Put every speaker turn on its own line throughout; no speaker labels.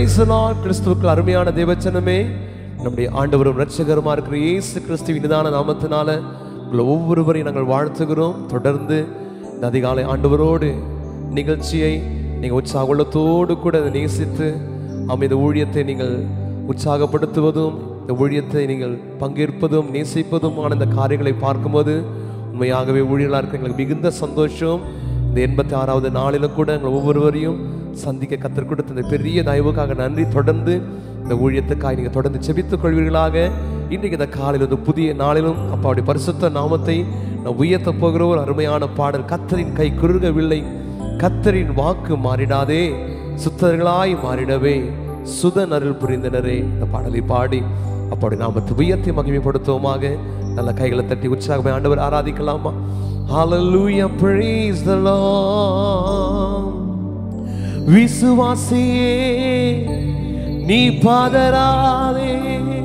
Price கிறிஸ்துவுக்கு அருமையான தேவச்சனமே நம்முடைய ஆண்டவரும் ரட்சகருமா இருக்கிற இயேசு கிறிஸ்துவின் நிதான நாமத்தினால உங்களை ஒவ்வொருவரையும் நாங்கள் வாழ்த்துகிறோம் தொடர்ந்து இந்த அதிகாலை ஆண்டவரோடு நிகழ்ச்சியை நீங்கள் உற்சாக உள்ளத்தோடு கூட அதை நேசித்து ஆமாம் இந்த ஊழியத்தை நீங்கள் உற்சாகப்படுத்துவதும் இந்த ஊழியத்தை நீங்கள் பங்கேற்பதும் நேசிப்பதுமான இந்த காரியங்களை பார்க்கும்போது உண்மையாகவே ஊழியர்களாக இருக்க எங்களுக்கு மிகுந்த சந்தோஷம் இந்த எண்பத்தி ஆறாவது நாளிலும் கூட எங்கள் ஒவ்வொருவரையும் சந்திக்க கத்தர் கொடுத்த இந்த பெரிய தயவுக்காக நன்றி தொடர்ந்து இந்த ஊழியத்துக்காக நீங்கள் தொடர்ந்து செபித்துக் கொள்வீர்களாக இன்றைக்கு இந்த காலையில் இந்த புதிய நாளிலும் அப்பாவுடைய பரிசுத்த நாமத்தை நான் உயர்த்த போகிற ஒரு அருமையான பாடல் கத்தரின் கை குறுகவில்லை கத்தரின் வாக்கு மாறிடாதே சுத்தர்களாய் மாறிடவே சுதன் அருள் புரிந்தனரே இந்த பாடலை பாடி அப்பாவுடைய நாமத்தை உயர்த்தி மகிமைப்படுத்துவோமாக நல்ல கைகளை தட்டி உற்சாகமே ஆண்டவர் ஆராதிக்கலாமா Hallelujah, praise the Lord. விசுவாசியே நீ பதறாதே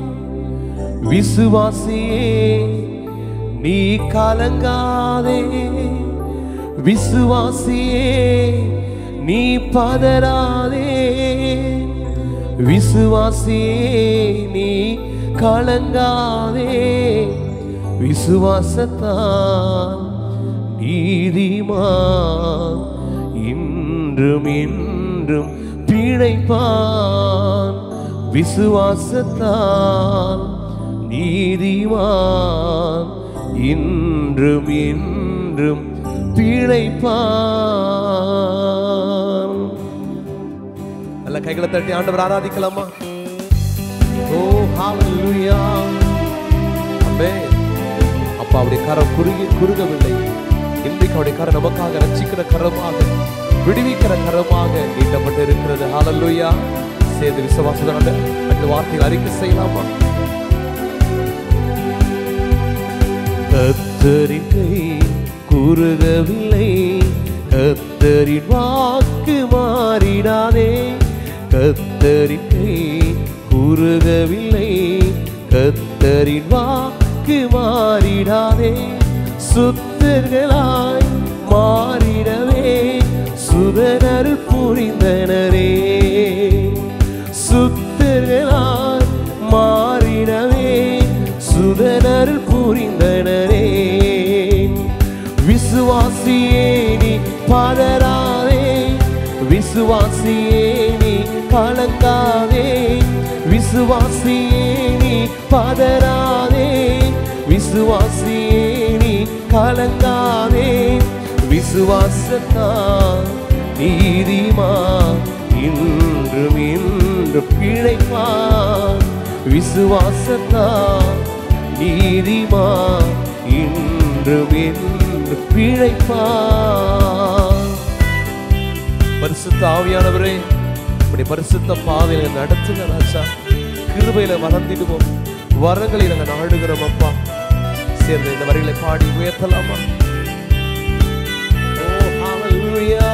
விசுவாசியே நீ கலங்காதே விசுவாசியே நீ பதறாதே விசுவாசியே நீ கலங்காதே விசுவாசத்தான் நீதிமான் இன்றும் என்றும் பிழைப்பான் விசுவாசத்தால் நீதிமான் இன்றும் என்றும் பிழைப்பான் நல்ல கைகளை தட்டி ஆண்டவர் ஆராதிக்கலாமா ஓ ஹalleluya ஆமென் அப்பா அவருடைய கரம் குறுகி குறுகவில்லை இன்றைக்கு அவருடைய கரம் நமக்காக ரட்சிக்கிற கரமாக விடுவிக்கிற கரமாக நீட்டப்பட்டு இருக்கிறது ஹalleluya சேர்ந்து விசுவாசத்தோட அந்த வார்த்தைகளை அறிக்கை செய்யலாமா கத்தரின் கை குறுகவில்லை கத்தரின் வாக்கு மாறிடாதே கத்தரின் கை குறுகவில்லை கத்தரின் வாக்கு மாறிடாதே சுத்தர்களாய் மாறிடவே சுதனர் புரிந்தனரே சுத்தர்களாய் மாறிடவே சுதனர் புரிந்தனரே விசுவாசியே நீ பதறாதே விசுவாசியே நீ கலங்காதே விசுவாசியே நீ பதறாதே விசுவாசியே நீ கலங்காதே விசுவாசத்தான் நீதிமா இன்றும் இன்று பிழைப்பான் விசுவாசத்தான் நீதிமா இன்றும் என்று பிழைப்பான் பரிசுத்த ஆவியானவரே இப்படி பரிசுத்த பாதையில நடத்துங்க ராஜா கிருபையில வளர்ந்திடுவோம் வரங்களை நாங்க நாடுகிறோம் அப்பா சேர்ந்து இந்த வரிகளை பாடி உயர்த்தலாமா ஓ ஹalleluya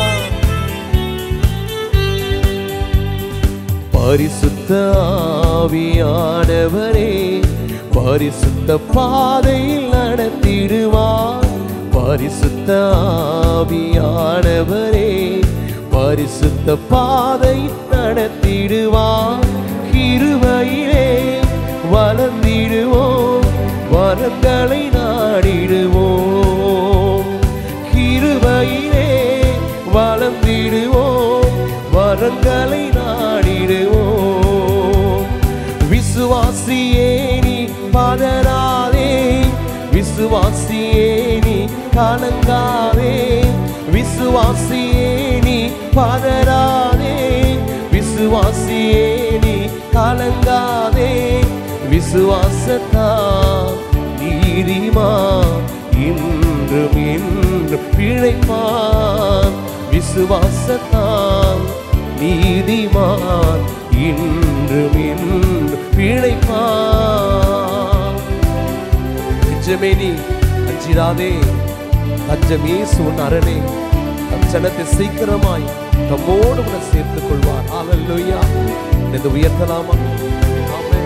பரிசுத்த ஆவியானவரே பரிசுத்த பாதையில் நடத்திடுவார் பரிசுத்த ஆவியானவரே பரிசுத்த பாதை நடத்திடுவார் கிருபையிலே வளர்ந்திடுவோம் வரங்களை நாடிடுவோம் கிருபையிலே வளர்ந்திடுவோம் வரங்களை நாடிடுவோம் விசுவாசியே நீ பதறாதே விசுவாசியே நீ கலங்காதே விசுவாசியே நீ பதறாதே விசுவாசியே நீ கலங்காதே விசுவாசத்தா நீதிமா இன்றும் என்றும் பிழைப்பான் விசுவாசத்தான் நீதிமான் இன்றும் என்றும் பிழைப்பான் நிஜமே நீ அஞ்சிடாதே தஞ்சம் இயேசு உன் அரணே தம் ஜனத்தை சீக்கிரமாய் தம்மோடு கூட சேர்த்துக் கொள்வார் ஹalleluya இந்த உயர்த்தலாமா ஆமென்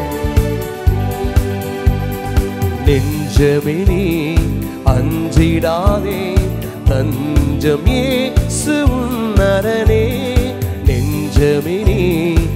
நெஞ்சமே நீ அஞ்சிடாதே தஞ்சம் இயேசு உன் அரணே நெஞ்சமே நீ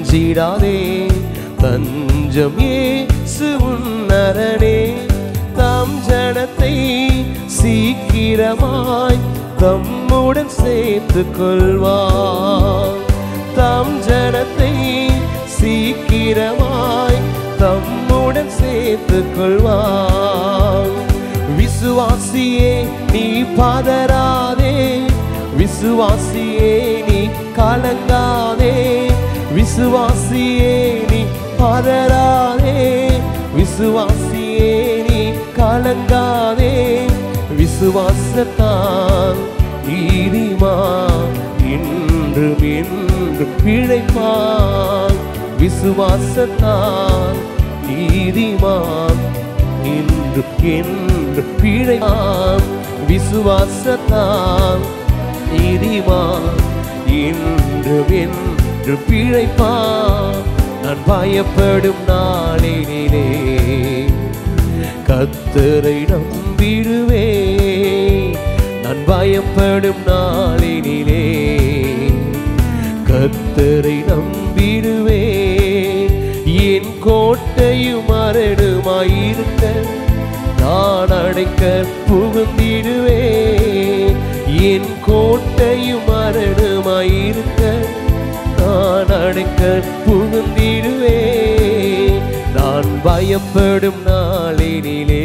அஞ்சிடாதே தஞ்சம் ஏசு உன்னரணே தம் ஜனத்தை சீக்கிரமாய் தம்முடன் சேர்த்து கொள்வார் தம் ஜனத்தை சீக்கிரமாய் தம்முடன் சேர்த்து கொள்வார் விசுவாசியே நீ பதறாதே விசுவாசியே நீ கலங்காதே விசுவாசியே நீ பதறாதே விசுவாசியே நீ கலங்காதே விசுவாசத்தான் நீதிமா இன்றும் என்று பிழைப்பான் விசுவாசத்தான் நீதிமான் இன்று என்று பிழைப்பான் விசுவாசத்தான் நீதிமான் இன்று என்று பிழைப்பான் நான் பயப்படும் நாளினிலே கத்தரை நம்பிடுவே நான் பயப்படும் நாளினிலே கத்தரை நம்பிடுவே என் கோட்டையும் அரணுமாயிருக்க நான் அடைக்க புகுந்திடுவே என் கோட்டையும் அரணுமாயிருக்க நான் அடைக்க புகுந்திடுவே நான் பயப்படும் நாளினிலே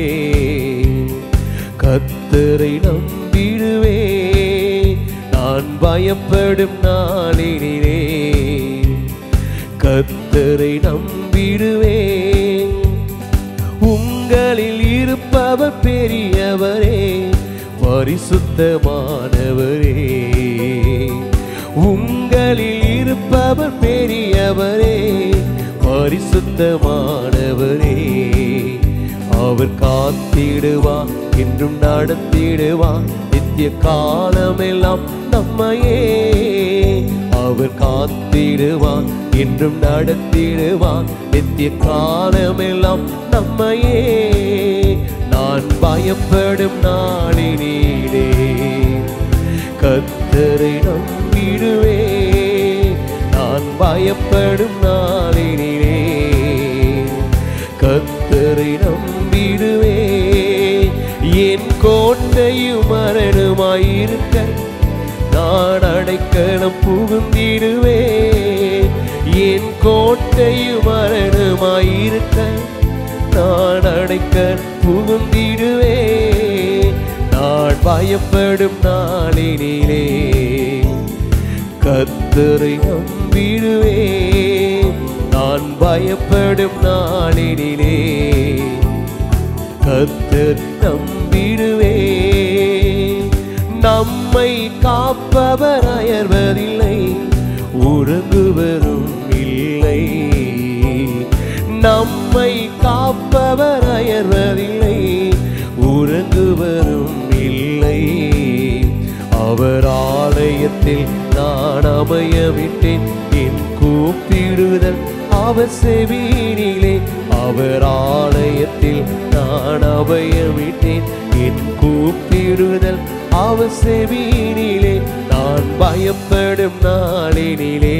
கத்தரை நம்பிடுவே நான் பயப்படும் நாளினிலே கத்தரை நம்பிடுவே உங்களில் இருப்பவர் பெரியவரே பரிசுத்தமானவரே உங்களில் இருப்பவர் பெரியவரே பரிசுத்தமானவரே அவர் காத்திடுவார் என்றும் நடத்திடுவார் நித்திய காலமெல்லாம் நம்மையே அவர் காத்திடுவார் என்றும் நடத்திடுவார் நித்திய காலமெல்லாம் நம்மையே நான் பயப்படும் நாளினீரே கத்தரை நம்பிடுவே நான் பயப்படும் நாளினிலே கத்தரை நம்பிடுவே என் கோட்டையும் மரணமாயிருக்க நான் அடைக்கலம் புகுந்திடுவே என் கோட்டையும் மரணமாயிருக்க நான் அடைக்கலம் புகுந்திடுவே நான் பயப்படும் நாளினிலே கத்தரை நம்பிடுவே நான் பயப்படும் நாளினிலே கத்தர் நம்பிடுவே நம்மை காப்பவர் அயர்வதில்லை உறங்குவதும் இல்லை நம்மை காப்பவர் அயர்வதில்லை உறங்குவதும் இல்லை அவர் ஆலயத்தில் நான் அமையவிட்டேன் என் கூப்பிடுதல் அவர் செவியினிலே அவர் ஆலயத்தில் நான் அபயமிட்டேன் என் கூப்பிடுதல் அவர் செவியினிலே நான் பயப்படும் நாளினிலே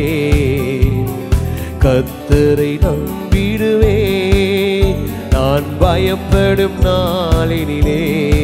கத்தரை நம்பிடுவே நான் பயப்படும் நாளினிலே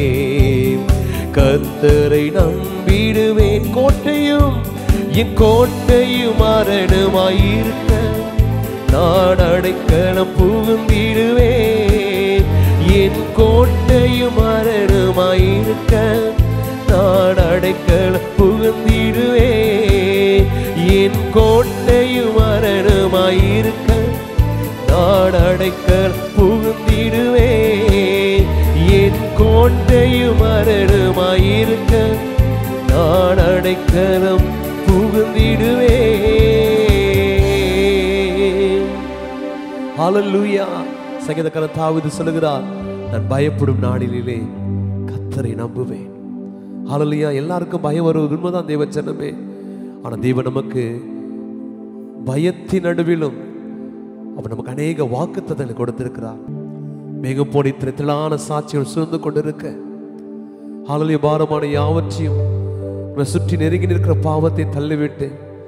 கத்தரை நம்பிடுவேன் கோட்டையும் என் கோட்டையும் மரணமாயிருக்க நான் அடைக்கலம் புகுந்திடுவே என் கோட்டையும் மரணமாயிருக்க நான் அடைக்கலம் புகுந்திடுவே என் கோட்டையும் மரணமாயிருக்க நான் அடைக்கல் புகுந்திடுவே என் கோட்டையும் மரணமாயிருக்க நான் அடைக்கலம் புகுந்திடுவே ஹalleluya சங்கீதக்காரன் தாவீது சொல்லுகிறார் நான் பயப்படும் நாளிலே கத்தரை நம்புவேன் ஹalleluya எல்லாருக்கும் பயம் வருவது உண்மைதான் தேவச்சனமே ஆனா தேவன் நமக்கு பயத்தின் நடுவிலும் அவர் நமக்கு அநேக வாக்குத்தத்தங்களை கொடுத்திருக்கிறார் மேகம் போடி திரத்திலான சாட்சிகள் சூழ்ந்து கொண்டிருக்க ஹalleluya பாரமான யாவற்றையும் நம்மை சுற்றி நெருங்கி நிற்கிற பாவத்தை தள்ளிவிட்டு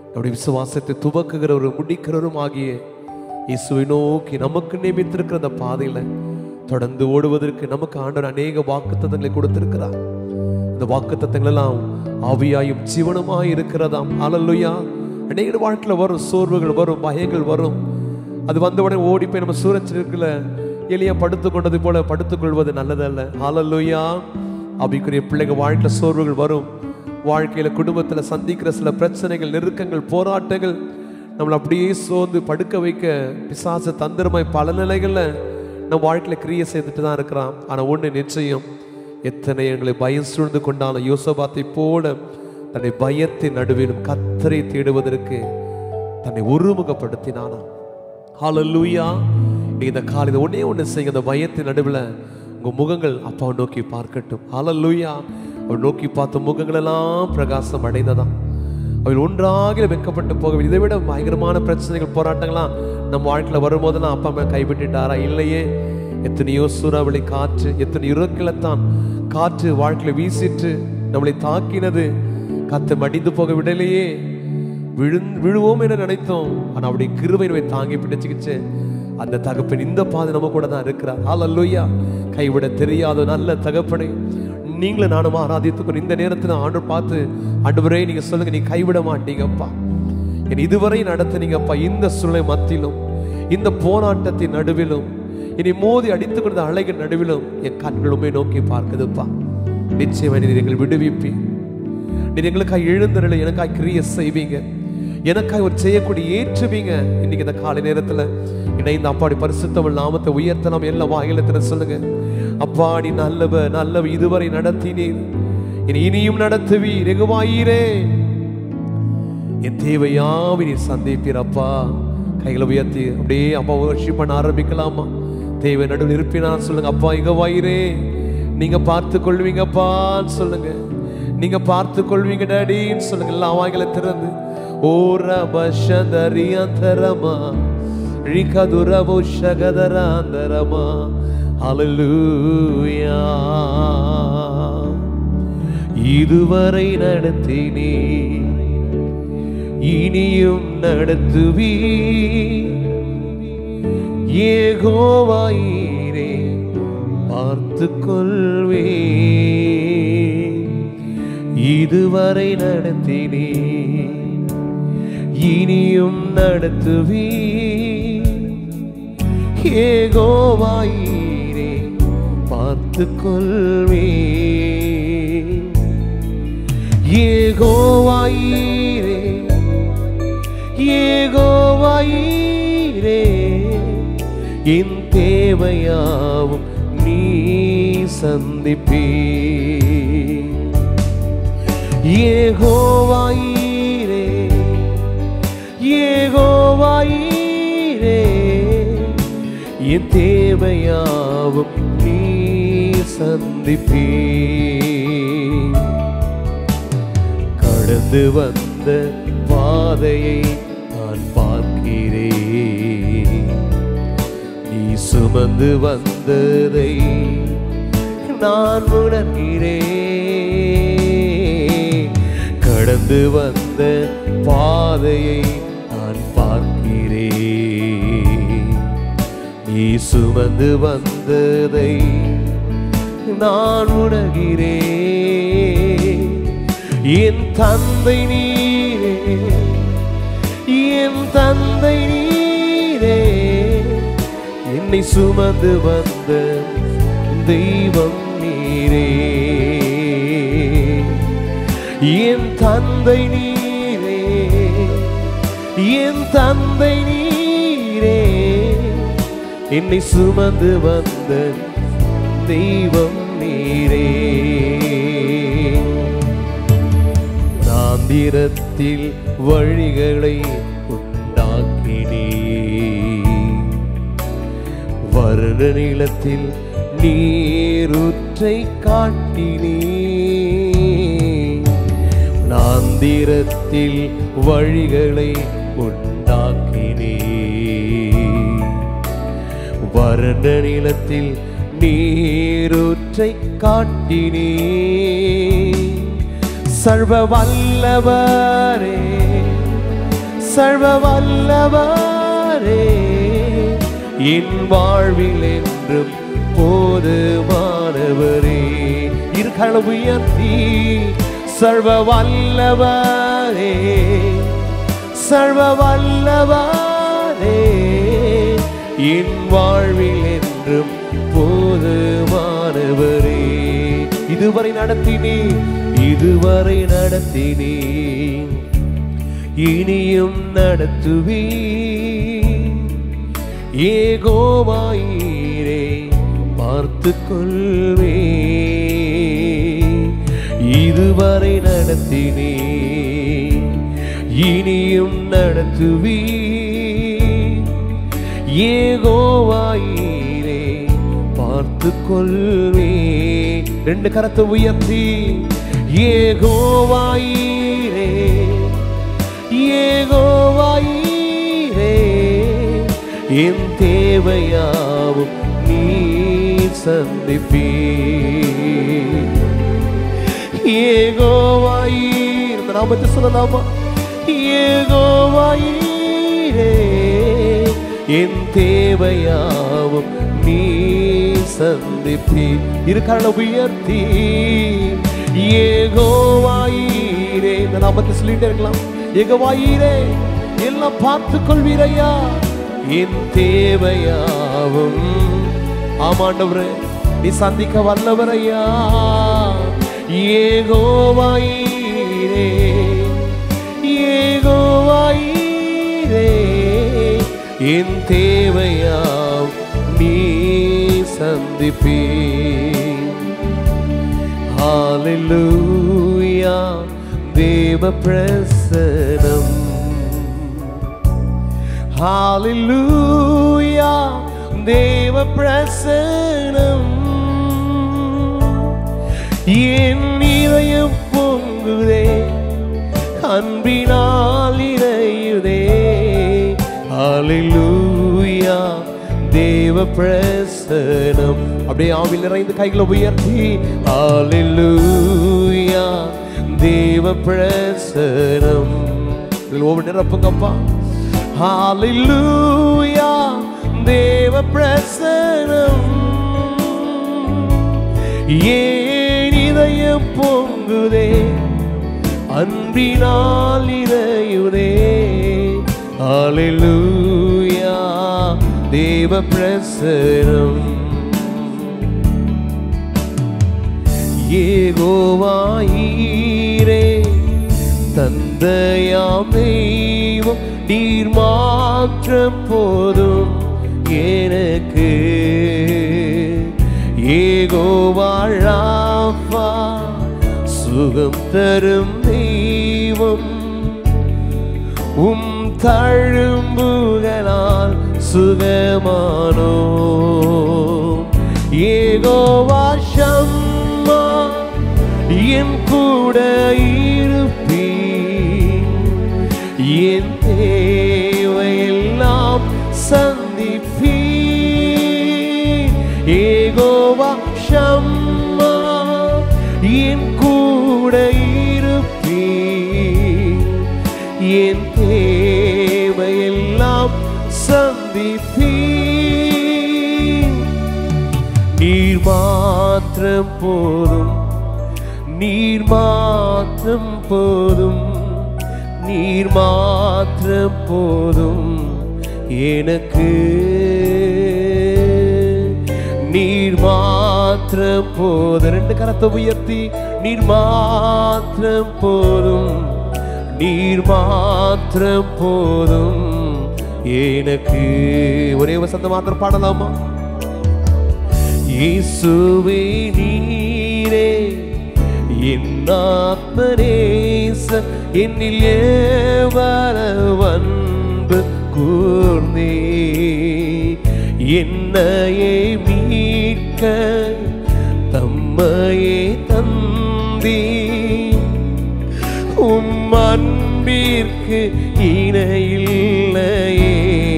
நம்முடைய விசுவாசத்தை துவக்குகிறவரும் முடிக்கிறவரும் ஆகிய இயேசுவை நோக்கி நமக்கு நியமித்திருக்கிற அந்த பாதையில தொடர்ந்து ஓடுவதற்கு நமக்கு ஆண்டவர் அநேக வாக்குத்தத்தங்களை கொடுத்திருக்கிறார் அந்த வாக்குத்தத்தங்கள் எல்லாம் ஆவியாயும் ஜீவனமாய் இருக்கிறதாம் அலல்லுயா அநேக வாழ்க்கையில வரும் சோர்வுகள் வரும் பயங்கள் வரும் அது வந்த உடனே ஓடி போய் நம்ம சூரச்சிருக்கல எளியா படுத்துக் கொண்டது போல படுத்துக் கொள்வது நல்லதல்ல ஹalleluya அபிக்குரிய பிள்ளைங்க வாழ்க்கையில சோர்வுகள் வரும் வாழ்க்கையில குடும்பத்துல சந்திக்கிற சில பிரச்சனைகள் நெருக்கங்கள் போராட்டங்கள் நம்மளை அப்படியே சோர்ந்து படுக்க வைக்க பிசாசு தந்திரமாய் பல நிலைகள்ல நம்ம வாழ்க்கையில கிரியை செய்துட்டு தான் இருக்கிறான் ஆனா ஒண்ணு நிச்சயம் எத்தனை எங்களை பயம் சூழ்ந்து கொண்டாலும் யோசபாத்தை போல தன்னை பயத்தின் நடுவிலும் கத்தரை தேடுவதற்கு தன்னை ஒருமுகப்படுத்தினானா ஹalleluya இந்த காலையில் ஒண்ணே ஒண்ணு செய்யுங்க அந்த பயத்தின் நடுவில் உங்க முகங்கள் அப்பாவை நோக்கி பார்க்கட்டும் ஹalleluya அவர் நோக்கி பார்த்த முகங்கள் எல்லாம் பிரகாசம் அடைந்ததாம் அவள் ஒன்றாக வெக்கப்பட்டு போக இதை விட பயங்கரமான பிரச்சனைகள் போராட்டங்கள்லாம் நம்ம வாழ்க்கையில் வரும்போதெல்லாம் அப்பா அம்மா கைவிட்டுட்டாரா இல்லையே எத்தனையோ சூறாவளி காற்று எத்தனை இறக்கிலத்தான் காற்று வாழ்க்கையில வீசிட்டு நம்மளை தாக்கினது கத்தை மடிந்து போக விடலையே விழுந் விழுவோம் என நினைத்தோம் ஆனா அவருடைய கிருபை நம்மை தாங்கி பிடிச்சுக்கிச்சு அந்த தகப்பன் இந்த பாதை நம்ம கூட தான் இருக்கிறார் ஹalleluya கைவிட தெரியாத நல்ல தகப்பனை நீங்களும் நானும் ஆராதித்துக்கணும் இந்த நேரத்தில் ஆண்டு பார்த்து ஆண்டவரே நீங்க சொல்லுங்க நீ கைவிட மாட்டீங்கப்பா என் இதுவரை நடத்தினீங்கப்பா இந்த சூழ்நிலை மத்தியிலும் இந்த போராட்டத்தின் நடுவிலும் இனி மோதி அடித்துக் கொண்ட அலைகள் நடுவிலும் என் கண்கள் உண்மை நோக்கி பார்க்குதுப்பா நிச்சயமா நீர் எங்கள் விடுவிப்பி நீர் எங்களுக்காக எழுந்தருளை எனக்காக கிரிய செய்வீங்க எனக்காக ஒரு செய்யக்கூடிய ஏற்றுவீங்க இன்னைக்கு இந்த காலை நேரத்துல இணைந்த அப்பாடி பரிசுத்தவள் நாமத்தை உயர்த்தலாம் எல்லா வாயிலத்தின சொல்லுங்க அப்பா நீ நல்லவ நல்லவ இதுவரை நடத்தினீர் இனி இனியும் நடத்துவீர் எகுவாயிரே என் தேவையாவி நீ சந்திப்பீர் அப்பா கைகளை உயர்த்தி அப்படியே அப்பா worship பண்ண ஆரம்பிக்கலாமா தேவை நடுவில் இருப்பினா சொல்லுங்க அப்பா இங்க வாயிரே நீங்க பார்த்து கொள்வீங்கப்பான்னு சொல்லுங்க நீங்க பார்த்து கொள்வீங்க டாடின்னு சொல்லுங்க எல்லா வாய்களை திறந்து ஓ ரபஷதரியந்தரமா ரிகதுரபு ஷகதராந்தரமா ஹalleluya இதுவரை நடத்தினே இனியும் நடத்துவீ ஏகோவாயிரே பார்த்து கொள்வே இதுவரை நடத்தினே இனியும் நடத்துவீ ஏகோவாயிரே பார்த்து கொள்வே ஏகோவாயிரே ஏகோவாயிரே என் தேவையாவும் நீ சந்திப்பே ஏகோவாயிரே ஏகோவாயிரே என் தேவையாவும் நீ சந்திப்பே கடந்து வந்த பாதையை நான் பார்க்கிறேன் நீ சுமந்து வந்ததை நான் உணர்கிறேன் கடந்து வந்த பாதையை நான் பார்க்கிறேன் நீ சுமந்து வந்ததை நான் உணர்கிறேன் என் தந்தை நீரே என் தந்தை நீரே என்னை சுமந்து வந்த தெய்வம் நீரே என் தந்தை நீரே என் தந்தை நீரே என்னை சுமந்து வந்த தெய்வம் நீரே நாந்திரத்தில் வழிகளை உண்டாக்கினே வருட நிலத்தில் நீருற்றை காட்டினே நாந்திரத்தில் வழிகளை உண்டாக்கினே வறண்ட நிலத்தில் நீரூற்றை காட்டினே சர்வ வல்லவரே சர்வ வல்லவரே என் வாழ்வில் என்றும் போதுமானவரே இருக்கால உயர்த்தி சர்வ வல்லவரே சர்வ வல்லவரே என் வாழ்வில் என்றும் போதுமானவரே இதுவரை நடத்தினே இதுவரை நடத்தினே இனியும் நடத்துவீ ஏகோவாயிரே பார்த்து கொள்வே இதுவரை நடத்தினே இனியும் நடத்துவீ ஏகோவாயிரே பார்த்து கொள்வே ரெண்டு கரத்தை உயர்த்தி ஏகோவாயிரே ஏகோவாயிரே என் தேவையாவும் நீ சந்திப்பீ ஏகோவாயிர் இந்த நாமத்தை சொல்லலாமா ஏகோவாயிரே என் தேவையாவும் நீ சந்திப்பி இருக்கான உயர்த்தி ஏகோவாயிரே இந்த நாமத்தை சொல்லிட்டே இருக்கலாம் ஏகோவாயிரே எல்லாம் பார்த்து கொள்வீரையா என் தேவையாவும் ஆமாண்டவரே நீ சந்திக்க வல்லவரையா ஏகோவாயிரே ஏகோவாயிரே என் தேவையாம் நீ சந்திப்பே ஹalleluya தேவ பிரசனம் ஹalleluya தேவ பிரசனம் என் இதயம் பொங்குதே அன்பினால் இறையுதே ஹalleluya தேவ பிரசனம் அப்படியே ஆவில் நிறைந்து கைகளை உயர்த்தி ஹalleluya தேவ பிரசனம் இதில் ஒவ்வொரு நிரப்புங்கப்பா ஹalleluya தேவ பிரசனம் ஏன் இதயம் பொங்குதே அன்பினால் இறையுதே ஹalleluya தேவ பிரசனம் ஏகோவாயிரே தந்தையாம் தெய்வம் நீர் மாற்றம் போதும் எனக்கு ஏகோவாழாஃபா சுகம் தரும் தெய்வம் உம் தழும்புகளால் சுகமானோ ஏகோவா ஷம்மா என் கூட இருப்பீ என் தேவையெல்லாம் சந்திப்பீ ஏகோவா ஷம்மா என் கூட இருப்பீ என் தேவையெல்லாம் சந்திப்பீ நீர் மாத்திரம் போதும் நீர் மாத்திரம் போதும் நீர் மாத்திரம் போதும் எனக்கு நீர் மாத்திரம் போதும் ரெண்டு கரத்தை உயர்த்தி நீர் மாத்திரம் போதும் நீர் மாத்திரம் போதும் எனக்கு ஒரே வசந்த மாத்திரம் பாடலாமா இயேசுவே நீரே என் ஆத்மநேச என்னில் எவ்வளவு அன்பு கூர்ந்தே என்னையே மீட்க தம்மையே தந்தீ உம் அன்பிற்கு இணையில்லையே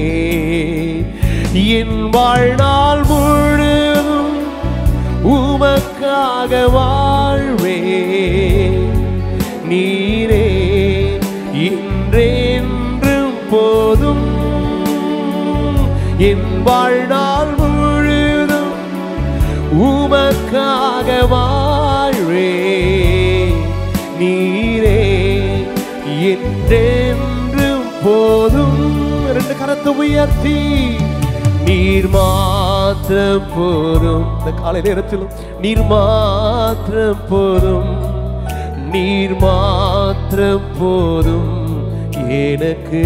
என் வாழ்நாள் முழுதும் உமக்காக வாழ்வே நீரே இன்றென்றும் வாழ்நாள் முழுதும் உமக்காக வாழ்வே நீரே என்றென்றும் போதும் ரெண்டு கரத்தை உயர்த்தி நீர் மாத்திரம் போதும் இந்த காலை நேரத்திலும் நீர் மாத்திரம் போதும் நீர் மாத்திரம் போதும் எனக்கு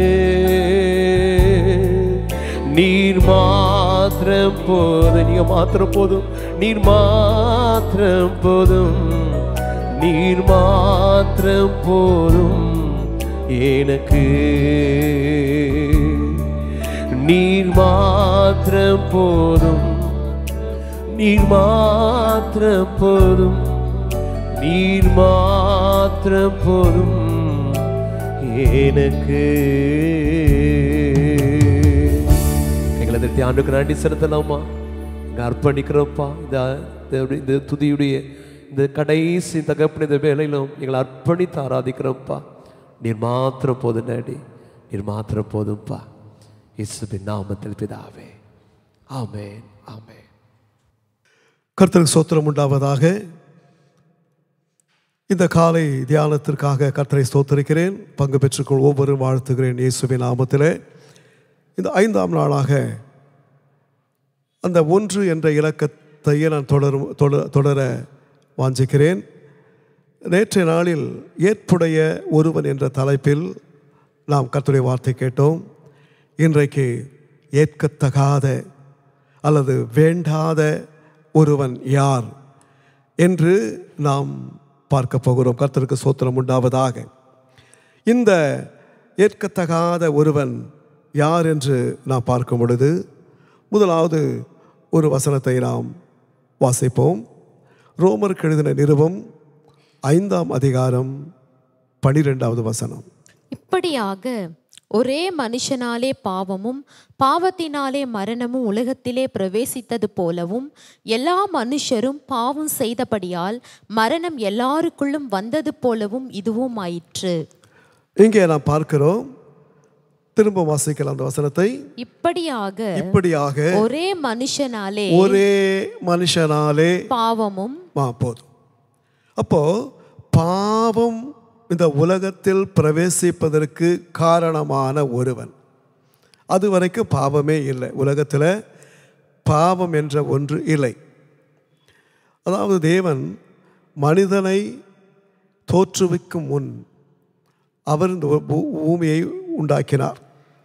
நீர் மாத்திரம் போதும் நீங்க மாத்திரம் போதும் நீர் மாத்திரம் போதும் நீர் மாத்திரம் போதும் எனக்கு நீர் மாத்திரம் போதும் நீர் மாத்திரம் போதும் நீர் மாத்திரம் போதும் எனக்கு எங்களை தட்டி ஆண்டுக்கு நன்றி செலுத்தலாமா இங்க அர்ப்பணிக்கிறோம்ப்பா இந்த இந்த- இந்த துதியுடைய இந்த கடைசி தகப்பன இந்த வேலையிலும் எங்களை அர்ப்பணித்து ஆராதிக்கிறோம்ப்பா நீர் மாத்திரம் போதும் நாடி நீர் மாத்திரம் போதும்ப்பா இயேசுவின் நாமத்தில் பிதாவே ஆமென் ஆமென்
கர்த்தருக்கு சோத்திரம் உண்டாவதாக இந்த காலை தியானத்திற்காக கர்த்தரை ஸ்தோத்திரிக்கிறேன் பங்கு பெற்றுக்கொள் ஒவ்வொரு வாழ்த்துகிறேன் இயேசுவின் நாமத்திலே இந்த ஐந்தாம் நாளாக அந்த ஒன்று என்ற இலக்கத்தையே நான் தொடரும் தொட- தொடர வாஞ்சிக்கிறேன் நேற்றைய நாளில் ஏற்புடைய ஒருவன் என்ற தலைப்பில் நாம் கர்த்தருடைய வார்த்தை கேட்டோம் இன்றைக்கு ஏற்கத்தகாத அல்லது வேண்டாத ஒருவன் யார் என்று நாம் பார்க்க போகிறோம் கர்த்தருக்கு சோத்திரம் உண்டாவதாக இந்த ஏற்கத்தகாத ஒருவன் யார் என்று நாம் பார்க்கும் பொழுது முதலாவது ஒரு வசனத்தை நாம் வாசிப்போம் ரோமருக்கு எழுதின நிருபம் ஐந்தாம் அதிகாரம் பனிரெண்டாவது வசனம்
இப்படியாக ஒரே மனுஷனாலே பாவமும் பாவத்தினாலே மரணமும் உலகத்திலே பிரவேசித்தது போலவும் எல்லா மனுஷரும் பாவம் செய்தபடியால் மரணம் எல்லாருக்குள்ளும் வந்தது போலவும் இதுவும் ஆயிற்று
இங்கே நாம் பார்க்கிறோம் திரும்ப வாசிக்கலாம் அந்த வசனத்தை
இப்படியாக
இப்படியாக
ஒரே மனுஷனாலே
ஒரே மனுஷனாலே
பாவமும்
ஆ போதும் அப்போ பாவம் இந்த உலகத்தில் பிரவேசிப்பதற்கு காரணமான ஒருவன் அது வரைக்கும் பாவமே இல்லை உலகத்தில் பாவம் என்ற ஒன்று இல்லை அதாவது தேவன் மனிதனை தோற்றுவிக்கும் முன் அவர் இந்த பூ- பூமியை உண்டாக்கினார்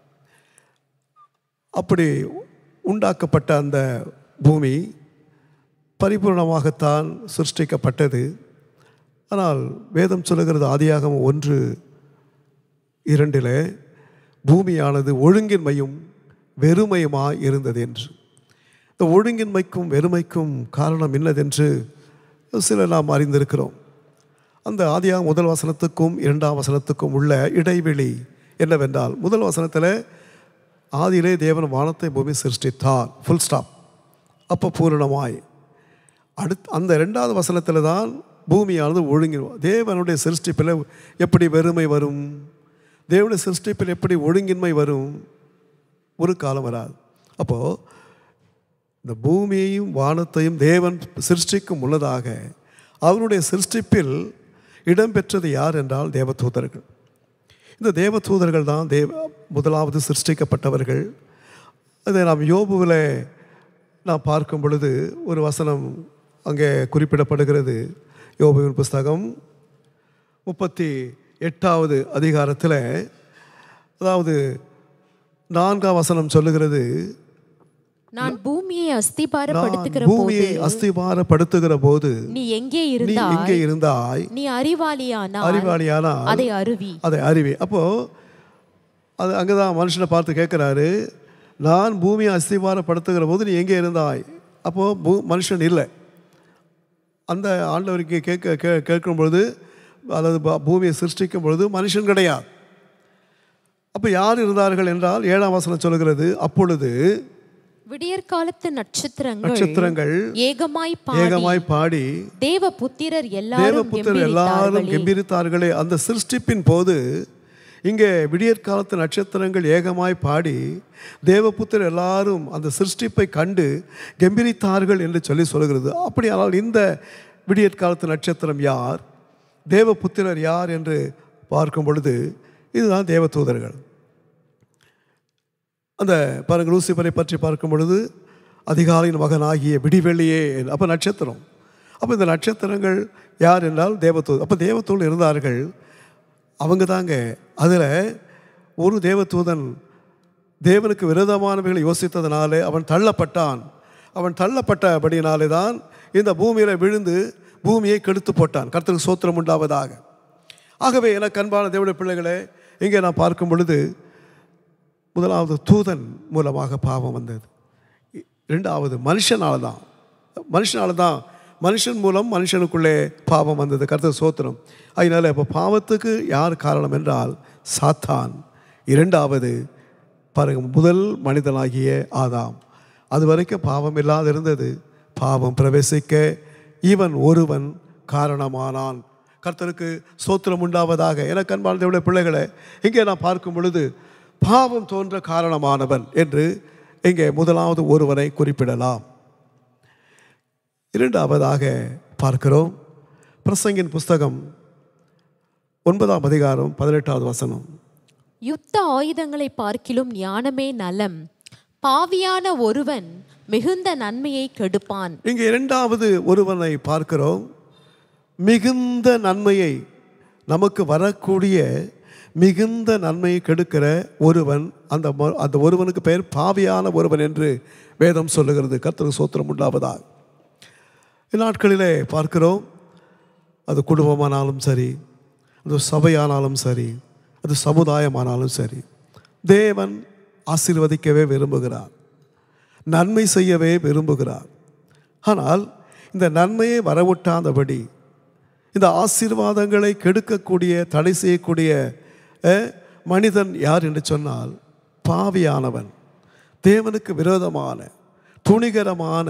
அப்படி உண்டாக்கப்பட்ட அந்த பூமி பரிபூர்ணமாகத்தான் சிருஷ்டிக்கப்பட்டது ஆனால் வேதம் சொல்லுகிறது ஆதியாகமம் ஒன்று இரண்டிலே பூமியானது ஒழுங்கின்மையும் வெறுமையுமாய் இருந்தது என்று இந்த ஒழுங்கின்மைக்கும் வெறுமைக்கும் காரணம் என்னதென்று சில நாம் அறிந்திருக்கிறோம் அந்த ஆதியாகமம் முதல் வசனத்துக்கும் இரண்டாம் வசனத்துக்கும் உள்ள இடைவெளி என்னவென்றால் முதல் வசனத்தில் ஆதியிலே தேவன் வானத்தை பூமி சிருஷ்டித்தார் ஃபுல் ஸ்டாப் அப்போ பூரணமாய் அடுத் அந்த ரெண்டாவது வசனத்தில் தான் பூமியானது ஒழுங்கின் தேவனுடைய சிருஷ்டிப்பில் எப்படி வெறுமை வரும் தேவனுடைய சிருஷ்டிப்பில் எப்படி ஒழுங்கின்மை வரும் ஒரு காலம் வராது அப்போது இந்த பூமியையும் வானத்தையும் தேவன் சிருஷ்டிக்கும் முன்னதாக அவருடைய சிருஷ்டிப்பில் இடம்பெற்றது யார் என்றால் தேவதூதர்கள் இந்த தேவதூதர்கள் தான் தேவ முதலாவது சிருஷ்டிக்கப்பட்டவர்கள் அதை நாம் யோபுவில் நாம் பார்க்கும் பொழுது ஒரு வசனம் அங்கே குறிப்பிடப்படுகிறது யோபுவின் புஸ்தகம் முப்பத்தி எட்டாவது அதிகாரத்தில் அதாவது நான்காம் வசனம் சொல்லுகிறது
நான் பூமியை
நான்
அஸ்திபாரப்படுத்துகிற
பூமியை
போது
அஸ்திபாரப்படுத்துகிற போது
நீ எங்கே
நீ
இருந்தாய்
இங்கே இருந்தாய்
நீ அறிவாளியானால்
அறிவாளியானால்
அதை அருவி
அதை அறிவி அப்போ அது அங்கே தான் மனுஷனை பார்த்து கேட்குறாரு நான் பூமியை அஸ்திபாரப்படுத்துகிற போது நீ எங்கே இருந்தாய் அப்போது பூ மனுஷன் இல்லை அந்த ஆண்டவருக்கு கேட்க கே கேட்கும் பொழுது அல்லது ப- பூமியை சிருஷ்டிக்கும் பொழுது மனுஷன் கிடையாது அப்போ யார் இருந்தார்கள் என்றால் ஏழாம் வசனம் சொல்கிறது அப்பொழுது
விடியற்காலத்து நட்சத்திரங்கள்
நட்சத்திரங்கள்
ஏகமாய் பாடி
ஏகமாய் பாடி
தேவ புத்திரர் எல்லாரும்
தேவபுத்தர் எல்லாரும்
கெம்பீரித்தார்களே.
கெம்பீரித்தார்களே அந்த சிருஷ்டிப்பின் போது இங்கே விடியற்காலத்து நட்சத்திரங்கள் ஏகமாய் பாடி தேவபுத்தர் எல்லாரும் அந்த சிருஷ்டிப்பை கண்டு கெம்பிரித்தார்கள் என்று சொல்லி சொல்கிறது அப்படியானால் இந்த விடியற்காலத்து நட்சத்திரம் யார் தேவபுத்திரர் யார் என்று பார்க்கும் பொழுது இதுதான் தேவதூதர்கள் அந்த பாருங்கள் லூசிபரை பற்றி பார்க்கும் பொழுது அதிகாலையின் மகனாகிய விடிவெளியே அப்போ நட்சத்திரம் அப்போ இந்த நட்சத்திரங்கள் யார் என்றால் தேவதூதர் அப்போ தேவதூதர் இருந்தார்கள் அவங்க தாங்க அதில் ஒரு தேவதூதன் தேவனுக்கு விரோதமானவைகளை யோசித்ததினாலே அவன் தள்ளப்பட்டான் அவன் தள்ளப்பட்டபடியினாலே தான் இந்த பூமியில் விழுந்து பூமியை கெடுத்து போட்டான் கர்த்தருக்கு சோத்திரம் உண்டாவதாக ஆகவே எனக்கு அன்பான தேவனுடைய பிள்ளைகளே இங்கே நான் பார்க்கும் பொழுது முதலாவது தூதன் மூலமாக பாவம் வந்தது இ- ரெண்டாவது மனுஷனால தான் மனுஷனால தான் மனுஷன் மூலம் மனுஷனுக்குள்ளே பாவம் வந்தது கருத்து சோத்திரம் அதனால் இப்போ பாவத்துக்கு யார் காரணம் என்றால் சாத்தான் இரண்டாவது பாருங்க முதல் மனிதனாகிய ஆதாம் அது வரைக்கும் பாவம் இல்லாது இருந்தது பாவம் பிரவேசிக்க இவன் ஒருவன் காரணமானான் கர்த்தருக்கு சோத்திரம் உண்டாவதாக எனக்கு அன்பான தேவனுடைய பிள்ளைகளை இங்கே நான் பார்க்கும் பொழுது பாவம் தோன்ற காரணமானவன் என்று இங்கே முதலாவது ஒருவனை குறிப்பிடலாம் இரண்டாவதாக பார்க்கிறோம் பிரசங்கின் புஸ்தகம் ஒன்பதாம் அதிகாரம் பதினெட்டாவது வசனம்
யுத்த ஆயுதங்களை பார்க்கிலும் ஞானமே நலம் பாவியான ஒருவன் மிகுந்த நன்மையை கெடுப்பான்
இங்கே இரண்டாவது ஒருவனை பார்க்கிறோம் மிகுந்த நன்மையை நமக்கு வரக்கூடிய மிகுந்த நன்மையை கெடுக்கிற ஒருவன் அந்த ம- அந்த ஒருவனுக்கு பெயர் பாவியான ஒருவன் என்று வேதம் சொல்லுகிறது கர்த்தருக்கு சோத்திரம் உண்டாவதாக இந்நாட்களிலே பார்க்கிறோம் அது குடும்பமானாலும் சரி அது சபையானாலும் சரி அது சமுதாயமானாலும் சரி தேவன் ஆசீர்வதிக்கவே விரும்புகிறார் நன்மை செய்யவே விரும்புகிறார் ஆனால் இந்த நன்மையை வரவிட்டாதபடி இந்த ஆசீர்வாதங்களை கெடுக்கக்கூடிய தடை செய்யக்கூடிய அஹ், மனிதன் யார் என்று சொன்னால் பாவியானவன் தேவனுக்கு விரோதமான துணிகரமான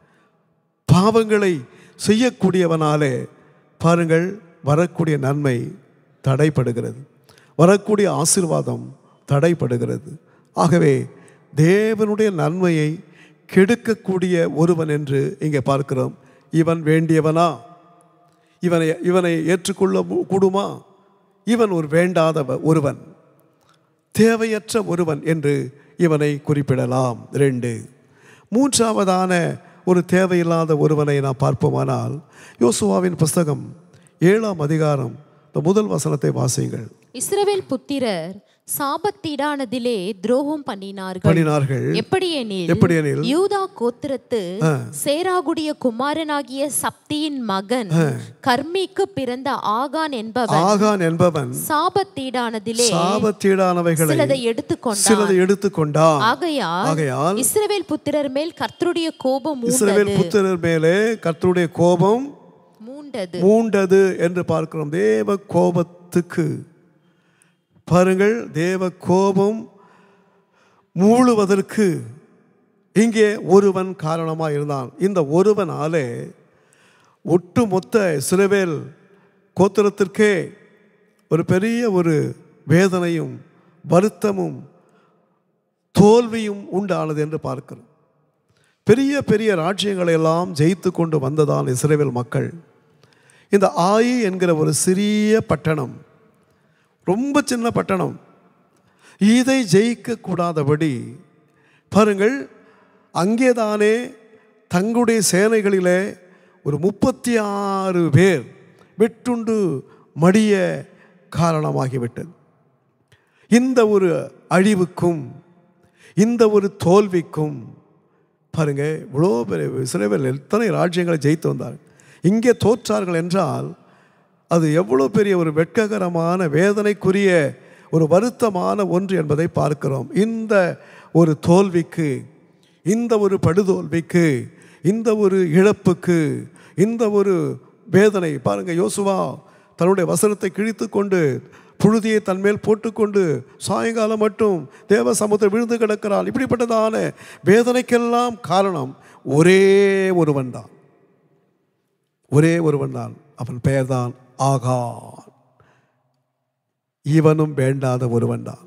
பாவங்களை செய்யக்கூடியவனாலே பாருங்கள் வரக்கூடிய நன்மை தடைப்படுகிறது வரக்கூடிய ஆசீர்வாதம் தடைப்படுகிறது ஆகவே தேவனுடைய நன்மையை கெடுக்கக்கூடிய ஒருவன் என்று இங்கே பார்க்கிறோம் இவன் வேண்டியவனா இவனை இவனை ஏற்றுக்கொள்ள மு- கூடுமா இவன் ஒரு வேண்டாத ஒருவன் தேவையற்ற ஒருவன் என்று இவனை குறிப்பிடலாம் ரெண்டு மூன்றாவதான ஒரு தேவையில்லாத ஒருவனை நாம் பார்ப்போமானால் யோசுவாவின் புஸ்தகம் ஏழாம் அதிகாரம் இந்த முதல் வசனத்தை வாசியுங்கள்
இஸ்ரவேல் புத்திரர் சாபத்தீடானதிலே துரோகம் பண்ணினார்கள்
பண்ணினார்கள்
எப்படியெனில்
எப்படியெனில்
யூதா கோத்திரத்து சேராகுடைய குமாரனாகிய சப்தியின் மகன் கர்மிக்கு பிறந்த ஆகான் என்பவன்
ஆகான் என்பவன்
சாபத்தீடானதிலே
சாபத்தீடானவைகளை
சிலதை எடுத்துக்கொண்டான்
சிலதை எடுத்துக்கொண்டான்
ஆகையால்
ஆகையால்
இஸ்ரவேல் புத்திரர் மேல் கர்த்தருடைய கோபம்
இஸ்ரவேல்
மூண்டது
புத்திரர் மேலே கர்த்தருடைய கோபம்
மூண்டது
மூண்டது என்று பார்க்கிறோம் தேவ கோபத்துக்கு பாருங்கள் தேவ கோபம் மூழுவதற்கு இங்கே ஒருவன் காரணமாக இருந்தான் இந்த ஒருவனாலே ஒட்டுமொத்த சிறுவேல் கோத்திரத்திற்கே ஒரு பெரிய ஒரு வேதனையும் வருத்தமும் தோல்வியும் உண்டானது என்று பார்க்கிறோம் பெரிய பெரிய ராஜ்யங்களை எல்லாம் ஜெயித்து கொண்டு வந்ததான் இஸ்ரேல் மக்கள் இந்த ஆயி என்கிற ஒரு சிறிய பட்டணம் ரொம்ப சின்ன பட்டணம் இதை ஜெயிக்க கூடாதபடி பாருங்கள் அங்கேதானே தங்களுடைய சேனைகளிலே ஒரு முப்பத்தி ஆறு பேர் வெட்டுண்டு மடிய காரணமாகிவிட்டது இந்த ஒரு அழிவுக்கும் இந்த ஒரு தோல்விக்கும் பாருங்க இவ்வளோ பெரிய இஸ்ரேவேல் எத்தனை ராஜ்யங்களை ஜெயித்து வந்தார்கள் இங்கே தோற்றார்கள் என்றால் அது எவ்வளோ பெரிய ஒரு வெட்ககரமான வேதனைக்குரிய ஒரு வருத்தமான ஒன்று என்பதை பார்க்கிறோம் இந்த ஒரு தோல்விக்கு இந்த ஒரு படுதோல்விக்கு இந்த ஒரு இழப்புக்கு இந்த ஒரு வேதனை பாருங்க யோசுவா தன்னுடைய வசனத்தை கிழித்து கொண்டு புழுதியை தன்மேல் போட்டுக்கொண்டு சாயங்காலம் மட்டும் தேவ சமுத்திரம் விழுந்து கிடக்கிறான் இப்படிப்பட்டதான வேதனைக்கெல்லாம் காரணம் ஒரே ஒருவன் தான் ஒரே ஒருவன் தான் அவன் பெயர்தான் ஆகான் இவனும் வேண்டாத ஒருவன் தான்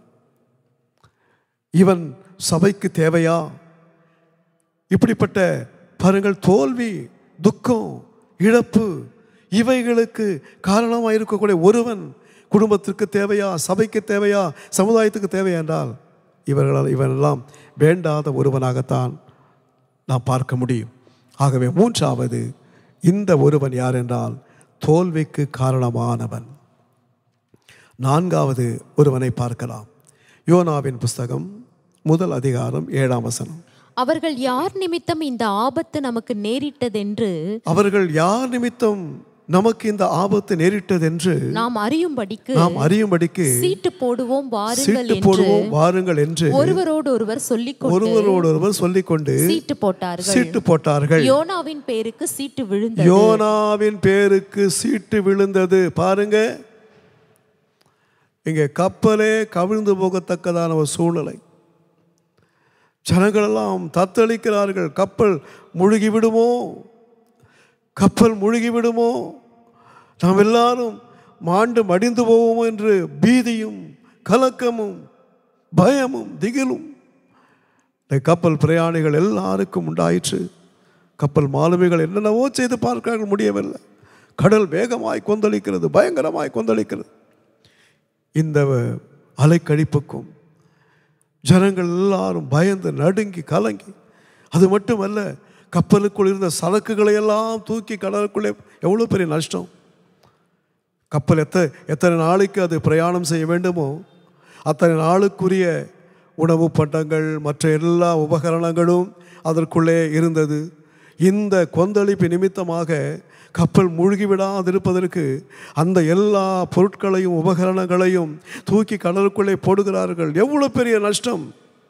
இவன் சபைக்கு தேவையா இப்படிப்பட்ட பாருங்கள் தோல்வி துக்கம் இழப்பு இவைகளுக்கு காரணமாக இருக்கக்கூடிய ஒருவன் குடும்பத்திற்கு தேவையா சபைக்கு தேவையா சமுதாயத்துக்கு தேவையா என்றால் இவர்களால் இவனெல்லாம் வேண்டாத ஒருவனாகத்தான் நாம் பார்க்க முடியும் ஆகவே மூன்றாவது இந்த ஒருவன் யார் என்றால் தோல்விக்கு காரணமானவன் நான்காவது ஒருவனை பார்க்கலாம் யோனாவின் புஸ்தகம் முதல் அதிகாரம் ஏழாம் வசனம்
அவர்கள் யார் நிமித்தம் இந்த ஆபத்து நமக்கு நேரிட்டதென்று
அவர்கள் யார் நிமித்தம் நமக்கு இந்த ஆபத்து நேரிட்டதென்று
நாம் அறியும்படிக்கு
நாம் அறியும்படிக்கு
சீட்டு போடுவோம் வாருங்கள்
சீட்டு
என்று
போடுவோம் வாருங்கள் என்று
ஒருவரோடு ஒருவர் சொல்லிக் கொண்டு
ஒருவரோடு ஒருவர் சொல்லிக்கொண்டு
சீட்டு போட்டார்கள்
சீட்டு போட்டார்கள்
யோனாவின் பேருக்கு சீட்டு விழுந்தது
யோனாவின் பேருக்கு சீட்டு விழுந்தது பாருங்க இங்கே கப்பலே கவிழ்ந்து போகத்தக்கதான ஒரு சூழ்நிலை ஜனங்களெல்லாம் தத்தளிக்கிறார்கள் கப்பல் முழுகி விடுமோ கப்பல் முழுகி விடுமோ நாம் எல்லாரும் மாண்டு மடிந்து போவோமோ என்று பீதியும் கலக்கமும் பயமும் திகிலும் இந்த கப்பல் பிரயாணிகள் எல்லாருக்கும் உண்டாயிற்று கப்பல் மாலுமிகள் என்னென்னவோ செய்து பார்க்கிறார்கள் முடியவில்லை கடல் வேகமாய் கொந்தளிக்கிறது பயங்கரமாய் கொந்தளிக்கிறது இந்த அலைக்கழிப்புக்கும் ஜனங்கள் எல்லாரும் பயந்து நடுங்கி கலங்கி அது மட்டுமல்ல கப்பலுக்குள் இருந்த சரக்குகளை எல்லாம் தூக்கி கடலுக்குள்ளே எவ்வளோ பெரிய நஷ்டம் கப்பல் எத்த எத்தனை நாளைக்கு அது பிரயாணம் செய்ய வேண்டுமோ அத்தனை நாளுக்குரிய உணவு பண்டங்கள் மற்ற எல்லா உபகரணங்களும் அதற்குள்ளே இருந்தது இந்த கொந்தளிப்பு நிமித்தமாக கப்பல் மூழ்கிவிடாதிருப்பதற்கு அந்த எல்லா பொருட்களையும் உபகரணங்களையும் தூக்கி கடலுக்குள்ளே போடுகிறார்கள் எவ்வளோ பெரிய நஷ்டம்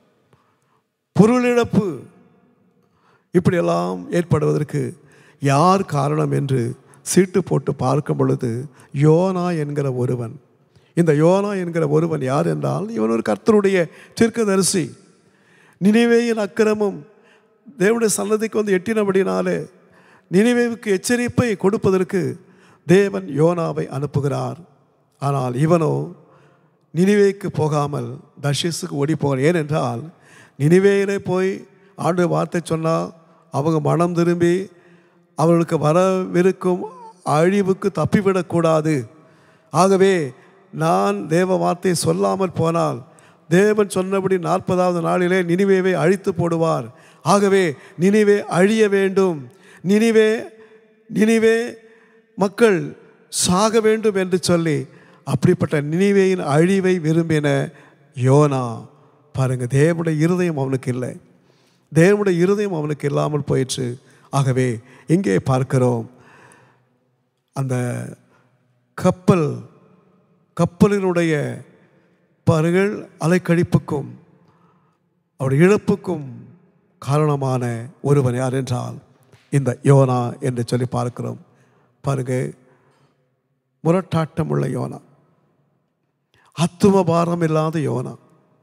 பொருளிழப்பு இப்படியெல்லாம் ஏற்படுவதற்கு யார் காரணம் என்று சீட்டு போட்டு பார்க்கும் பொழுது யோனா என்கிற ஒருவன் இந்த யோனா என்கிற ஒருவன் யார் என்றால் இவன் ஒரு கர்த்தருடைய தீர்க்கதரிசி நினைவேயின் அக்கிரமம் தேவனுடைய சன்னதிக்கு வந்து எட்டினபடினாலே நினைவேவுக்கு எச்சரிப்பை கொடுப்பதற்கு தேவன் யோனாவை அனுப்புகிறார் ஆனால் இவனோ நினிவேக்கு போகாமல் தர்ஷிஸுக்கு ஓடி போகிறான் ஏனென்றால் நினிவேயிலே போய் ஆண்டு வார்த்தை சொன்னால் அவங்க மனம் திரும்பி அவர்களுக்கு வரவிருக்கும் அழிவுக்கு தப்பிவிடக்கூடாது ஆகவே நான் தேவ வார்த்தை சொல்லாமல் போனால் தேவன் சொன்னபடி நாற்பதாவது நாளிலே நினிவேவை அழித்து போடுவார் ஆகவே நினிவே அழிய வேண்டும் நினிவே நினிவே மக்கள் சாக வேண்டும் என்று சொல்லி அப்படிப்பட்ட நினிவேயின் அழிவை விரும்பின யோனா பாருங்க தேவனுடைய இருதயம் அவனுக்கு இல்லை தேவனுடைய இருதயம் அவனுக்கு இல்லாமல் போயிற்று ஆகவே இங்கே பார்க்கிறோம் அந்த கப்பல் கப்பலினுடைய பாருங்கள் அலைக்கழிப்புக்கும் அவருடைய இழப்புக்கும் காரணமான ஒருவன் யார் என்றால் இந்த யோனா என்று சொல்லி பார்க்கிறோம் பாருங்க முரட்டாட்டம் உள்ள யோனா அத்தும பாரம் இல்லாத யோனா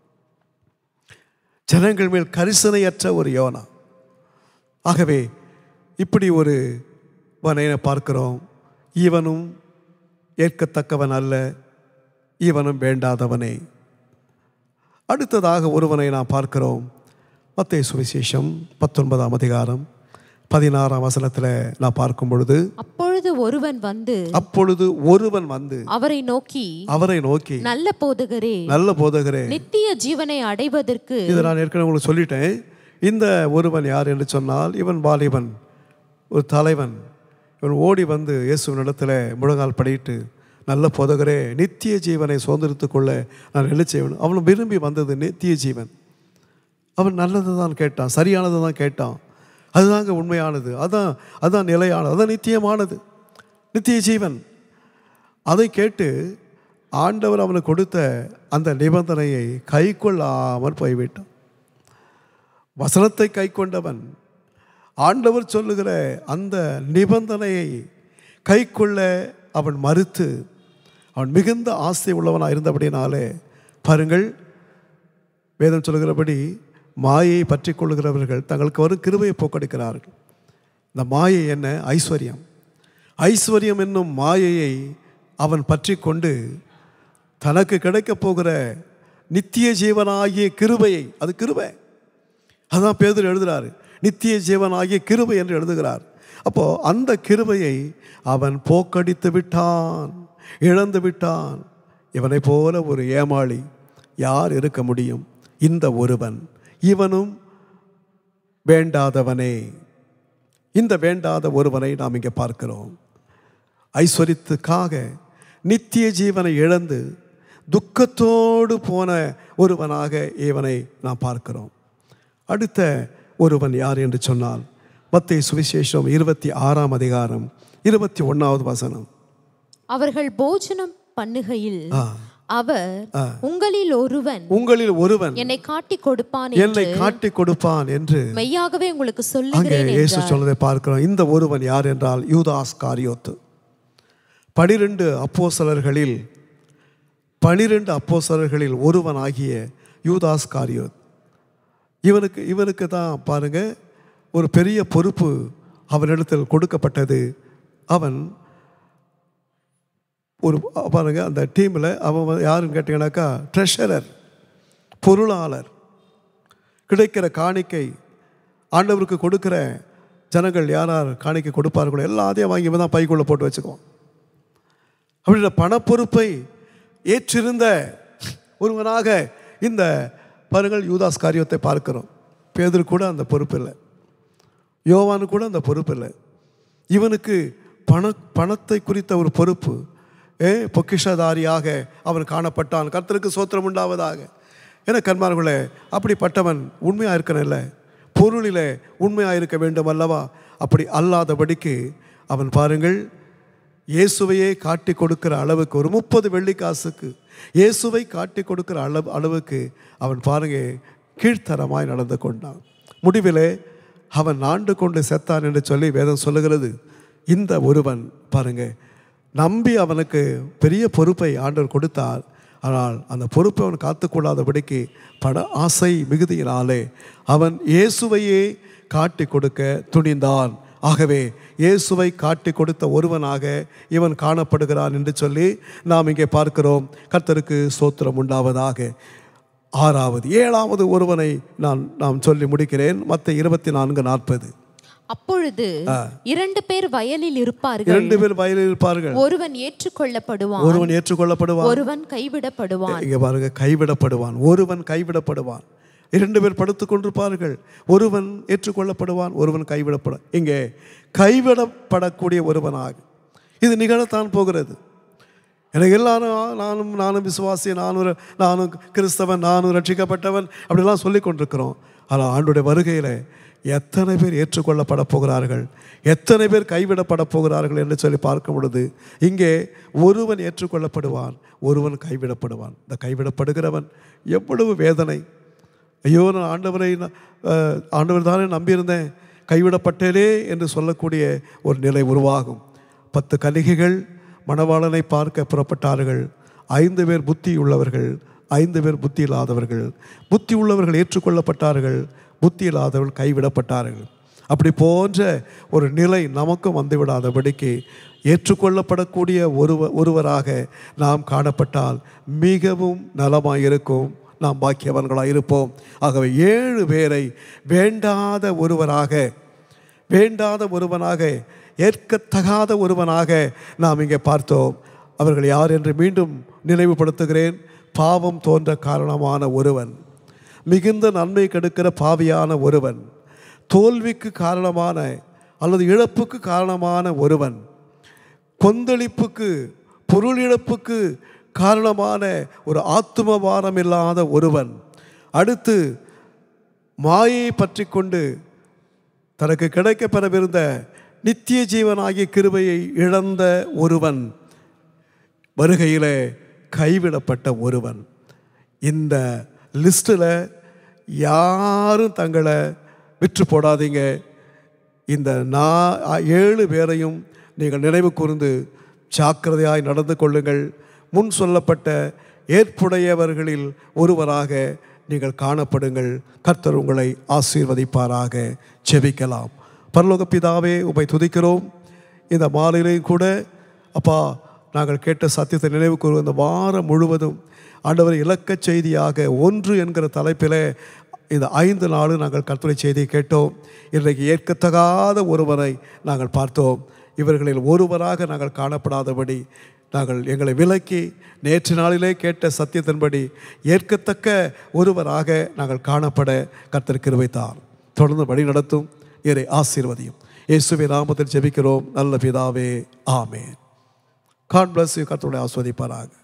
ஜனங்கள் மேல் கரிசனையற்ற ஒரு யோனா ஆகவே இப்படி ஒரு வனையை பார்க்கிறோம் இவனும் ஏற்கத்தக்கவன் அல்ல இவனும் வேண்டாதவனே அடுத்ததாக ஒருவனை நாம் பார்க்கிறோம் மத்தேயு சுவிசேஷம் பத்தொன்பதாம் அதிகாரம் பதினாறாம் வசனத்தில் நான் பார்க்கும் பொழுது
அப்பொழுது ஒருவன் வந்து
அப்பொழுது ஒருவன் வந்து
அவரை நோக்கி
அவரை நோக்கி
நல்ல போதகரே
நல்ல போதகரே
நித்திய ஜீவனை அடைவதற்கு
இதை நான் ஏற்கனவே உங்களுக்கு சொல்லிட்டேன் இந்த ஒருவன் யார் என்று சொன்னால் இவன் வாலிபன் ஒரு தலைவன் இவன் ஓடி வந்து இயேசுவின் இடத்துல முழங்கால் படியிட்டு நல்ல போதகரே நித்திய ஜீவனை சுதந்திரத்துக் கொள்ள நான் என்ன செய்வேன் அவன் விரும்பி வந்தது நித்திய ஜீவன் அவன் நல்லது தான் கேட்டான் சரியானது தான் கேட்டான் அதுதாங்க உண்மையானது அதான் அதான் நிலையானது அதான் நித்தியமானது நித்திய ஜீவன் அதை கேட்டு ஆண்டவர் அவனுக்கு கொடுத்த அந்த நிபந்தனையை கை கொள்ளாமல் போய்விட்டான் வசனத்தை கை கொண்டவன் ஆண்டவர் சொல்லுகிற அந்த நிபந்தனையை கை கொள்ள அவன் மறுத்து அவன் மிகுந்த ஆசை உள்ளவனாக இருந்தபடினாலே பாருங்கள் வேதம் சொல்லுகிறபடி மாயை பற்றி கொள்ளுகிறவர்கள் தங்களுக்கு வரும் கிருபையை போக்கடிக்கிறார்கள் இந்த மாயை என்ன ஐஸ்வர்யம் ஐஸ்வர்யம் என்னும் மாயையை அவன் பற்றி கொண்டு தனக்கு கிடைக்கப் போகிற நித்திய ஜீவனாகிய கிருபையை அது கிருபை அதான் பேதர் எழுதுறாரு நித்திய ஜீவனாகிய கிருபை என்று எழுதுகிறார் அப்போ அந்த கிருபையை அவன் போக்கடித்து விட்டான் இழந்து விட்டான் இவனை போல ஒரு ஏமாளி யார் இருக்க முடியும் இந்த ஒருவன் இவனும் வேண்டாதவனே இந்த வேண்டாத ஒருவனை நாம் இங்கே பார்க்கிறோம் ஐஸ்வரித்துக்காக நித்திய ஜீவனை இழந்து துக்கத்தோடு போன ஒருவனாக இவனை நாம் பார்க்கிறோம் அடுத்த ஒருவன் யார் என்று சொன்னால் மத்திய சுவிசேஷம் இருபத்தி ஆறாம் அதிகாரம் இருபத்தி ஒன்றாவது வசனம்
அவர்கள் போஜனம் பண்ணுகையில்
ஆ.
அவர் உங்களில் ஒருவன்
உங்களில் ஒருவன்
என்னை காட்டி கொடுப்பான்
என்னை
என்று
காட்டி கொடுப்பான் என்று
மெய்யாகவே உங்களுக்கு
அங்கே
சொல்லுகிறேன்
இயேசு
என்றார்.
சொன்னதை பார்க்கிறோம் இந்த ஒருவன் யார் என்றால் யூதாஸ் காரியோத்து பனிரெண்டு அப்போஸ்தலர்களில் பனிரெண்டு அப்போஸ்தலர்களில் ஒருவனாகிய யூதாஸ் காரியோத் இவனுக்கு இவனுக்கு தான் பாருங்க ஒரு பெரிய பொறுப்பு அவனிடத்தில் கொடுக்கப்பட்டது அவன் ஒரு பாருங்க அந்த டீமில் அவன் வந்து யாருன்னு கேட்டிங்கனாக்கா ட்ரெஷரர் பொருளாளர் கிடைக்கிற காணிக்கை ஆண்டவருக்கு கொடுக்கிற ஜனங்கள் யார் யார் காணிக்கை கொடுப்பார்களோ எல்லாத்தையும் வாங்கி இவன் தான் பைக்குள்ளே போட்டு வச்சுக்குவான் அப்படின்ற பணப்பொறுப்பை ஏற்றிருந்த ஒருவனாக இந்த பாருங்கள் யூதாஸ் காரியத்தை பார்க்கிறோம் பேதர் கூட அந்த பொறுப்பு இல்லை யோவானு கூட அந்த பொறுப்பு இல்லை இவனுக்கு பண பணத்தை குறித்த ஒரு பொறுப்பு ஏ பொக்கிஷதாரியாக அவன் காணப்பட்டான் கர்த்தருக்கு சோத்திரம் உண்டாவதாக என கண்மார்களே அப்படிப்பட்டவன் உண்மையாக இருக்கணும்ல பொருளிலே உண்மையாக இருக்க வேண்டும் அல்லவா அப்படி அல்லாதபடிக்கு அவன் பாருங்கள் இயேசுவையே காட்டி கொடுக்கிற அளவுக்கு ஒரு முப்பது வெள்ளிக்காசுக்கு இயேசுவை காட்டி கொடுக்கிற அளவு அளவுக்கு அவன் பாருங்க கீழ்த்தரமாய் நடந்து கொண்டான் முடிவிலே அவன் ஆண்டு கொண்டு செத்தான் என்று சொல்லி வேதம் சொல்லுகிறது இந்த ஒருவன் பாருங்க நம்பி அவனுக்கு பெரிய பொறுப்பை ஆண்டவர் கொடுத்தார் ஆனால் அந்த பொறுப்பை அவன் காத்துக்கொள்ளாதபடிக்கு பட ஆசை மிகுதியினாலே அவன் இயேசுவையே காட்டி கொடுக்க துணிந்தான் ஆகவே இயேசுவை காட்டி கொடுத்த ஒருவனாக இவன் காணப்படுகிறான் என்று சொல்லி நாம் இங்கே பார்க்கிறோம் கர்த்தருக்கு சோத்திரம் உண்டாவதாக ஆறாவது ஏழாவது ஒருவனை நான் நாம் சொல்லி முடிக்கிறேன் மற்ற இருபத்தி நான்கு நாற்பது
அப்பொழுது இரண்டு பேர் வயலில் இருப்பார்கள்
இரண்டு பேர் வயலில் இருப்பார்கள்
ஒருவன் ஏற்றுக்கொள்ளப்படுவான்
ஒருவன் ஏற்றுக்கொள்ளப்படுவான்
ஒருவன் கைவிடப்படுவான்
இங்க பாருங்க கைவிடப்படுவான் ஒருவன் கைவிடப்படுவான் இரண்டு பேர் படுத்துக் கொண்டிருப்பார்கள் ஒருவன் ஏற்றுக்கொள்ளப்படுவான் ஒருவன் கைவிடப்பட இங்கே கைவிடப்படக்கூடிய ஒருவனாக இது நிகழத்தான் போகிறது எனக்கு எல்லாரும் "ஆ, நானும் நானும் விசுவாசி நானும் ர- நானும் கிறிஸ்தவன் நானும் ரட்சிக்கப்பட்டவன் அப்படிலாம் சொல்லி கொண்டிருக்கிறோம் ஆனால் ஆண்டுடைய வருகையில் எத்தனை பேர் ஏற்றுக்கொள்ளப்பட போகிறார்கள் எத்தனை பேர் கைவிடப்பட போகிறார்கள் என்று சொல்லி பார்க்கும் பொழுது இங்கே ஒருவன் ஏற்றுக்கொள்ளப்படுவான் ஒருவன் கைவிடப்படுவான் இந்த கைவிடப்படுகிறவன் எவ்வளவு வேதனை ஐயோ நான் ஆண்டவரை ந- அஹ், ஆண்டவர் தானே நம்பியிருந்தேன் கைவிடப்பட்டேனே என்று சொல்லக்கூடிய ஒரு நிலை உருவாகும் பத்து கன்னிகைகள் மணவாளனை பார்க்க புறப்பட்டார்கள் ஐந்து பேர் புத்தி உள்ளவர்கள் ஐந்து பேர் புத்தி இல்லாதவர்கள் புத்தி உள்ளவர்கள் ஏற்றுக்கொள்ளப்பட்டார்கள் புத்தி இல்லாதவர்கள் கைவிடப்பட்டார்கள் அப்படி போன்ற ஒரு நிலை நமக்கும் வந்துவிடாதபடிக்கு ஏற்றுக்கொள்ளப்படக்கூடிய ஒருவ ஒருவராக நாம் காணப்பட்டால் மிகவும் நலமாயிருக்கும் நாம் பாக்கியவன்களாக இருப்போம் ஆகவே ஏழு பேரை வேண்டாத ஒருவராக வேண்டாத ஒருவனாக ஏற்கத்தகாத ஒருவனாக நாம் இங்கே பார்த்தோம் அவர்கள் யார் என்று மீண்டும் நினைவுபடுத்துகிறேன் பாவம் தோன்ற காரணமான ஒருவன் மிகுந்த நன்மை கெடுக்கிற பாவியான ஒருவன் தோல்விக்கு காரணமான அல்லது இழப்புக்கு காரணமான ஒருவன் கொந்தளிப்புக்கு பொருள் இழப்புக்கு காரணமான ஒரு ஆத்தும பாரம் இல்லாத ஒருவன் அடுத்து மாயை பற்றி கொண்டு தனக்கு கிடைக்கப்பெறவிருந்த நித்திய ஜீவனாகிய கிருபையை இழந்த ஒருவன் வருகையிலே கைவிடப்பட்ட ஒருவன் இந்த லிஸ்ட்டில் யாரும் தங்களை விற்று போடாதீங்க இந்த நா ஏழு பேரையும் நீங்கள் நினைவு கூர்ந்து ஜாக்கிரதையாய் நடந்து கொள்ளுங்கள் முன் சொல்லப்பட்ட ஏற்புடையவர்களில் ஒருவராக நீங்கள் காணப்படுங்கள் கர்த்தர் உங்களை ஆசீர்வதிப்பாராக செபிக்கலாம் பரலோக பிதாவே உமை துதிக்கிறோம் இந்த மாலையிலையும் கூட அப்பா நாங்கள் கேட்ட சத்தியத்தை நினைவு கூறுவோம் இந்த வாரம் முழுவதும் ஆண்டவர் இலக்க செய்தியாக ஒன்று என்கிற தலைப்பில் இந்த ஐந்து நாள் நாங்கள் கர்த்தரை செய்தியை கேட்டோம் இன்றைக்கு ஏற்கத்தகாத ஒருவரை நாங்கள் பார்த்தோம் இவர்களில் ஒருவராக நாங்கள் காணப்படாதபடி நாங்கள் எங்களை விலக்கி நேற்று நாளிலே கேட்ட சத்தியத்தின்படி ஏற்கத்தக்க ஒருவராக நாங்கள் காணப்பட கர்த்தர் கிருபைத்தார் தொடர்ந்து வழி நடத்தும் இறை ஆசீர்வதியும் இயேசுவை நாமத்தில் ஜெபிக்கிறோம் நல்ல பிதாவே ஆமென் காட் பிளஸ் யூ கர்த்தருடைய ஆஸ்வதிப்பாராக